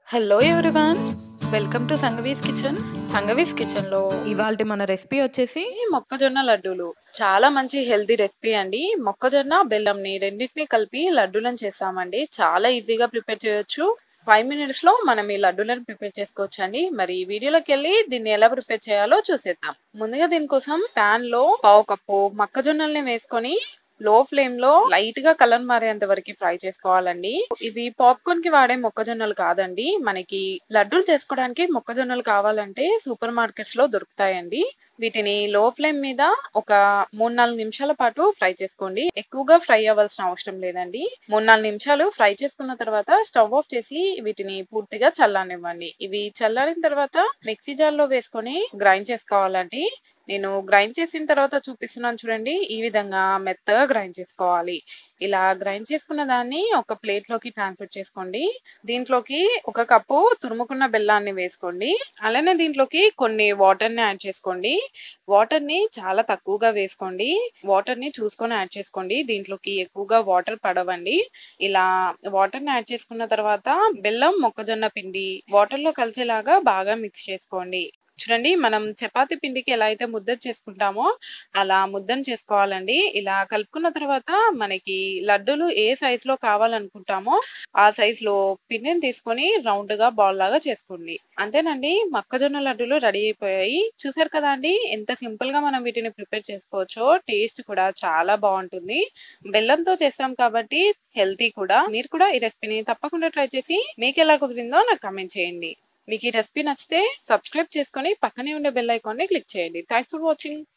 hello everyone welcome to Sangavi's kitchen Sangavi's kitchen లో ఇవాళ మన రెసిపీ వచ్చేసి మొక్కజొన్న లడ్డూలు చాలా మంచి హెల్తీ రెసిపీ అండి మొక్కజొన్న బెల్లంని రెండింటిని కలిపి లడ్డూలను చేస్తామండి చాలా ఈజీగా ప్రిపేర్ చేయొచ్చు ఫైవ్ మినిట్స్ లో మనం ఈ లడ్డూలను ప్రిపేర్ చేసుకోవచ్చు అండి మరి ఈ వీడియోలోకి వెళ్ళి దీన్ని ఎలా ప్రిపేర్ చేయాలో చూసేద్దాం ముందుగా దీనికోసం పాన్ లో పావు కప్పు మొక్కజొన్నల్ని వేసుకొని లో ఫ్లేమ్ లో లైట్ గా కలర్ మారేంత వరకు ఫ్రై చేసుకోవాలండి ఇవి పాప్కార్న్ కి వాడే మొక్కజొన్నలు కాదండి మనకి లడ్డూలు చేసుకోవడానికి మొక్కజొన్నలు కావాలంటే సూపర్ మార్కెట్స్ లో దొరుకుతాయండి వీటిని లో ఫ్లేమ్ మీద ఒక మూడు నాలుగు నిమిషాల పాటు ఫ్రై చేసుకోండి ఎక్కువగా ఫ్రై అవ్వాల్సిన అవసరం లేదండి మూడు నాలుగు నిమిషాలు ఫ్రై చేసుకున్న తర్వాత స్టవ్ ఆఫ్ చేసి వీటిని పూర్తిగా చల్లానివ్వండి ఇవి చల్లారిన తర్వాత మిక్సీ జార్ లో వేసుకొని గ్రైండ్ చేసుకోవాలండి నేను గ్రైండ్ చేసిన తర్వాత చూపిస్తున్నాను చూడండి ఈ విధంగా మెత్తగా గ్రైండ్ చేసుకోవాలి ఇలా గ్రైండ్ చేసుకున్న దాన్ని ఒక ప్లేట్ లోకి ట్రాన్స్ఫర్ చేసుకోండి దీంట్లోకి ఒక కప్పు తురుముకున్న బెల్లాన్ని వేసుకోండి అలానే దీంట్లోకి కొన్ని వాటర్ ని యాడ్ చేసుకోండి వాటర్ ని చాలా తక్కువగా వేసుకోండి వాటర్ ని చూసుకొని యాడ్ చేసుకోండి దీంట్లోకి ఎక్కువగా వాటర్ పడవండి ఇలా వాటర్ ని యాడ్ చేసుకున్న తర్వాత బెల్లం మొక్కజొన్న పిండి వాటర్ లో కలిసేలాగా బాగా మిక్స్ చేసుకోండి చూడండి మనం చపాతి పిండికి ఎలా అయితే ముద్ద చేసుకుంటామో అలా ముద్దను చేసుకోవాలండి ఇలా కలుపుకున్న తర్వాత మనకి లడ్డూలు ఏ సైజ్ లో కావాలనుకుంటామో ఆ సైజ్ లో పిండిని తీసుకొని రౌండ్ గా బాల్ లాగా చేసుకోండి అంతేనండి మొక్కజొన్న లడ్డూలు రెడీ అయిపోయాయి చూసారు కదా అండి ఎంత సింపుల్ గా మనం వీటిని ప్రిపేర్ చేసుకోవచ్చో టేస్ట్ కూడా చాలా బాగుంటుంది బెల్లంతో చేస్తాం కాబట్టి హెల్తీ కూడా మీరు కూడా ఈ రెసిపీని తప్పకుండా ట్రై చేసి మీకు ఎలా కుదిరిందో నాకు కమెంట్ చేయండి మీకు ఈ రెసిపీ నచ్చితే సబ్స్క్రైబ్ చేసుకొని పక్కనే ఉండే బెల్ ఐకాన్ని క్లిక్ చేయండి థ్యాంక్స్ ఫర్ వాచింగ్